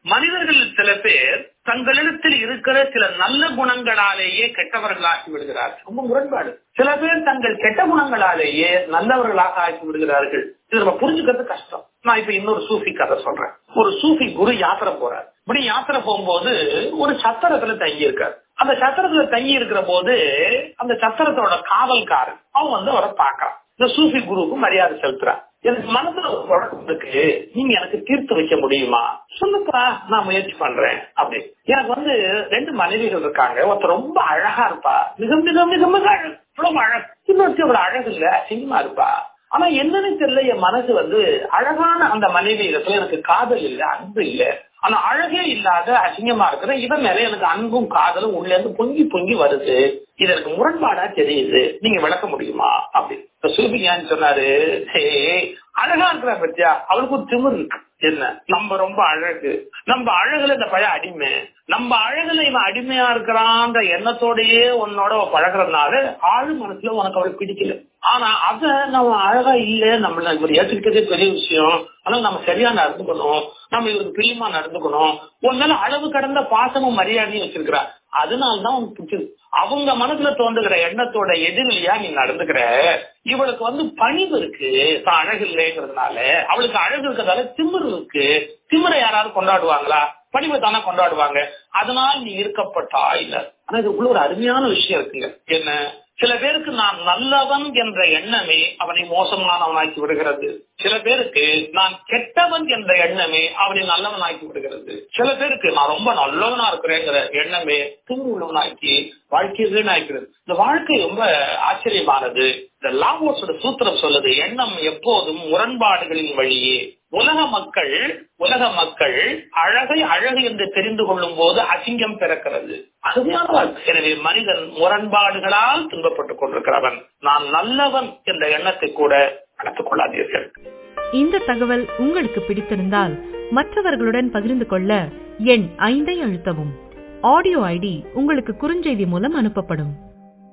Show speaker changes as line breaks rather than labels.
மனிதர்கள் சில பேர் தங்களிடத்தில் இருக்கிற சில நல்ல குணங்களாலேயே கெட்டவர்களாகி விடுகிறார்கள் ரொம்ப முரண்பாடு சில பேர் தங்கள் கெட்ட குணங்களாலேயே நல்லவர்களாக ஆக்கி விடுகிறார்கள் இது நம்ம புரிஞ்சுக்கிறது கஷ்டம் நான் இப்ப இன்னொரு சூஃபி கதை சொல்றேன் ஒரு சூஃபி குரு யாத்திரை போறார் இப்படி யாத்திரை போகும்போது ஒரு சத்திரத்துல தங்கி இருக்காரு அந்த சத்திரத்துல தங்கி இருக்கிற போது அந்த சத்திரத்தோட காவல்காரன் அவன் வந்து அவரை பாக்குறான் இந்த சூஃபி குருவுக்கு மரியாதை செலுத்துறான் எனக்கு மனசுல ஒரு குழப்பம் இருக்கு நீங்க எனக்கு தீர்த்து வைக்க முடியுமா சொல்லுப்பா நான் முயற்சி பண்றேன் அப்படி எனக்கு வந்து ரெண்டு மனைவிகள் இருக்காங்க ஒருத்தர் ரொம்ப அழகா இருப்பா மிக மிக மிக மிக அழகு ரொம்ப அழகு இன்னொருத்தி ஒரு அழகு இல்ல அசிங்கமா இருப்பா ஆனா என்னன்னு தெரியல என் மனசு வந்து அழகான அந்த மனைவி இடத்துல எனக்கு காதல் இல்ல அன்பு இல்ல ஆனா அழகே இல்லாத அசிங்கமா இருக்கிற இவன் மேல எனக்கு அன்பும் காதலும் உள்ள இருந்து பொங்கி பொங்கி வருது இது எனக்கு முரண்பாடா தெரியுது நீங்க விளக்க முடியுமா அப்படி இப்ப சூபிஞான் சொன்னாரு அழகா இருக்கிற பத்தியா அவளுக்கு ஒரு திமிர் இருக்கு என்ன நம்ம ரொம்ப அழகு நம்ம அழகுல இந்த பையன் அடிமை நம்ம அழகுல இவன் அடிமையா இருக்கிறான்ற எண்ணத்தோடயே உன்னோட பழகிறதுனால ஆழ் மனசுல உனக்கு அவளுக்கு பிடிக்கல ஆனா அத நம்ம அழகா இல்ல நம்மள இவர் ஏற்றுக்கிட்டதே பெரிய விஷயம் ஆனா நம்ம சரியா நடந்துக்கணும் நம்ம இவருக்கு பிரியமா நடந்துக்கணும் உன்னால அளவு கடந்த பாசமும் மரியாதையும் வச்சிருக்கிறா அதனாலதான் உனக்கு பிடிச்சது அவங்க மனசுல தோன்றுகிற எண்ணத்தோட எதிரிலையா நீ நடந்துக்கிற இவளுக்கு வந்து பணிவு இருக்கு தான் அழகு இல்லைங்கிறதுனால அவளுக்கு அழகு இருக்கிறதால திமிர் இருக்கு திமிரை யாராவது கொண்டாடுவாங்களா பணிவை தானே கொண்டாடுவாங்க அதனால நீ இருக்கப்பட்டா இல்ல ஆனா இதுக்குள்ள ஒரு அருமையான விஷயம் இருக்குங்க என்ன சில பேருக்கு நான் நல்லவன் என்ற எண்ணமே அவனை மோசமானவனாக்கி விடுகிறது சில பேருக்கு நான் கெட்டவன் என்ற எண்ணமே அவனை நல்லவனாக்கி விடுகிறது சில பேருக்கு நான் ரொம்ப நல்லவனா இருக்கிறேங்கிற எண்ணமே திங்கு உள்ளவனாக்கி வாழ்க்கையை வீணாக்கிறது இந்த வாழ்க்கை ரொம்ப ஆச்சரியமானது இந்த லாவோஸோட சூத்திரம் சொல்லுது எண்ணம் எப்போதும் முரண்பாடுகளின் வழியே உலக மக்கள் உலக மக்கள் அழகை அழகு என்று தெரிந்து கொள்ளும் போது அசிங்கம் பிறக்கிறது அருமையான வாழ்க்கை எனவே மனிதன் முரண்பாடுகளால் துன்பப்பட்டுக் கொண்டிருக்கிறவன் நான் நல்லவன் என்ற எண்ணத்தை கூட வளர்த்துக் கொள்ளாதீர்கள்
இந்த தகவல் உங்களுக்கு பிடித்திருந்தால் மற்றவர்களுடன் பகிர்ந்து கொள்ள எண் ஐந்தை அழுத்தவும் ஆடியோ ஐடி உங்களுக்கு குறுஞ்செய்தி மூலம் அனுப்பப்படும்